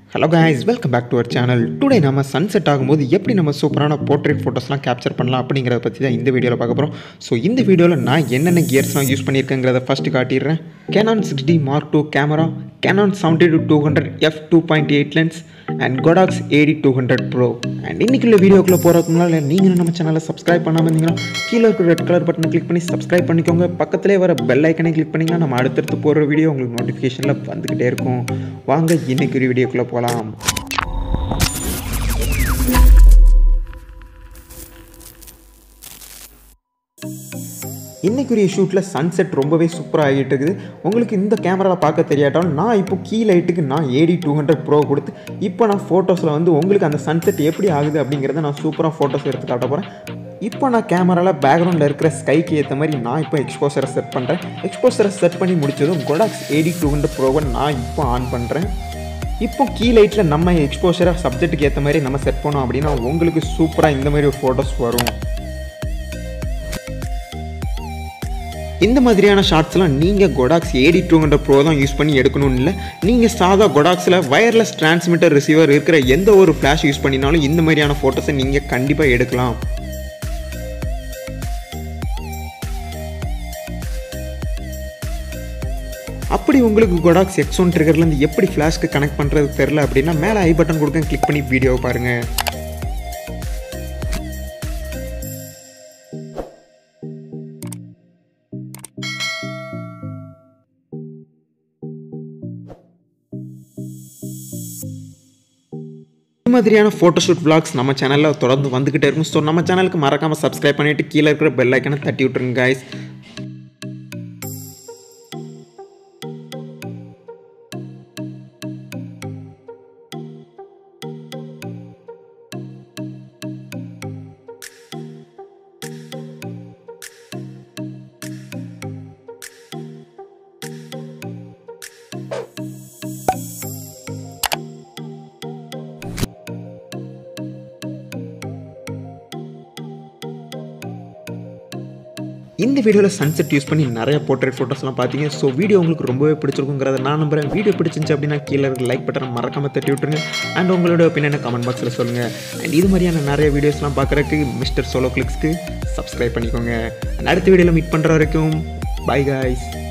hello guys welcome back to our channel today நம்ம sunset ஆகும்போது எப்படி நம்ம சூப்பரான போர்ட்ரேட் ஃபோட்டோஸ்லாம் கேப்சர் பண்ணலாம் அப்படிங்கிறத பற்றி தான் இந்த வீடியோவில் பார்க்க போகிறோம் ஸோ இந்த வீடியோவில் நான் என்னென்ன கியர்ஸ்லாம் யூஸ் பண்ணியிருக்கேங்கிறத ஃபஸ்ட்டு காட்டிடுறேன் Canon six D mark two camera Canon seventy to two hundred F two point eight lens and Godox AD two hundred pro and இன்னைக்குள்ள வீடியோக்குள்ளே போகிறதுக்கு முன்னால் நீங்களும் நம்ம சேனலை சப்ஸ்கிரைப் பண்ணாமல் இருந்தீங்கன்னா கீழே இருக்கிற ரெட் கலர் பட்டனை கிளிக் பண்ணி சப்ஸ்கிரைப் பண்ணிக்கோங்க பக்கத்திலே வர பெல் ஐக்கனை கிளிக் பண்ணிங்கன்னா நம்ம அடுத்தடுத்து போகிற வீடியோ உங்களுக்கு நோட்டிஃபிகேஷனில் வந்துக்கிட்டே இருக்கும் வாங்க இன்னைக்கு ஒரு வீடியோக்குள்ளே போகலாம் இன்றைக்குரிய ஷூட்டில் சன்செட் ரொம்பவே சூப்பராக ஆகிட்டு இருக்குது உங்களுக்கு இந்த கேமராவில் பார்க்க தெரியாட்டாலும் நான் இப்போ கீ லைட்டுக்கு நான் ஏடி டூ ஹண்ட்ரட் ப்ரோ கொடுத்து இப்போ நான் ஃபோட்டோஸில் வந்து உங்களுக்கு அந்த சன்செட் எப்படி ஆகுது அப்படிங்கிறத நான் சூப்பராக ஃபோட்டோஸ் எடுத்து காட்ட போகிறேன் இப்போ நான் கேமராவில் பேக்ரவுண்டில் இருக்கிற ஸ்கைக்கு ஏற்ற மாதிரி நான் இப்போ எக்ஸ்போசரை செட் பண்ணுறேன் எக்ஸ்போசரை செட் பண்ணி முடிச்சதும் கொடாக்ஸ் ஏடி டூ ஹண்ட்ரட் ப்ரோவை நான் இப்போ ஆன் பண்ணுறேன் இப்போ கீ லைட்டில் நம்ம எக்ஸ்போசரை சப்ஜெக்ட்டுக்கு ஏற்ற மாதிரி நம்ம செட் பண்ணோம் அப்படின்னா உங்களுக்கு சூப்பராக இந்த மாதிரி ஃபோட்டோஸ் வரும் இந்த மாதிரியான ஷார்ட்ஸ்லாம் நீங்கள் Godox AD two hundred pro தான் யூஸ் பண்ணி எடுக்கணும்னு இல்லை நீங்கள் சாதா கொடாக்ஸில் வயர்லெஸ் டிரான்ஸ்மிட்டர் ரிசீவர் இருக்கிற எந்த ஒரு ஃப்ளாஷ் யூஸ் பண்ணினாலும் இந்த மாதிரியான ஃபோட்டோஸை நீங்கள் கண்டிப்பாக எடுக்கலாம் அப்படி உங்களுக்கு கொடாக்ஸ் எக்ஸ் ஒன் ட்ரிகர்லேருந்து எப்படி ஃப்ளாஷ்க்கு கனெக்ட் பண்ணுறது தெரில அப்படின்னா மேலே ஐ பட்டன் கொடுக்க கிளிக் பண்ணி வீடியோவை பாருங்கள் இந்த மாதிரியான ஃபோட்டோஷூட் vlogs நம்ம சேனலில் தொடர்ந்து வந்துக்கிட்டே இருக்கும் ஸோ நம்ம சேனலுக்கு மறக்காமல் சப்ஸ்கிரைப் பண்ணிவிட்டு கீழே இருக்கிற பெல் ஐக்கனை தட்டி விட்ருங்க guys இந்த வீடியோவில் சன்செட் யூஸ் பண்ணி நிறைய போர்ட்ரேட் ஃபோட்டோஸ்லாம் பார்த்தீங்க ஸோ வீடியோ உங்களுக்கு ரொம்பவே பிடிச்சிருக்குங்கிறத நான் நம்புறேன் வீடியோ பிடிச்சிருந்துச்சு அப்படின்னா கீழே இருக்க லைக் பட்டனை மறக்காம தட்டி விட்டுருங்க அண்ட் உங்களோட ஒப்பீனியனை கமெண்ட் பாக்ஸில் சொல்லுங்கள் அண்ட் இது மாதிரியான நிறைய வீடியோஸ்லாம் பார்க்குறதுக்கு மிஸ்டர் சோலோ கிளிக்ஸ்க்கு சப்ஸ்கிரைப் பண்ணிக்கோங்க அண்ட் அடுத்த வீடியோவில் மீட் பண்ணுற வரைக்கும் பை காய்ஸ்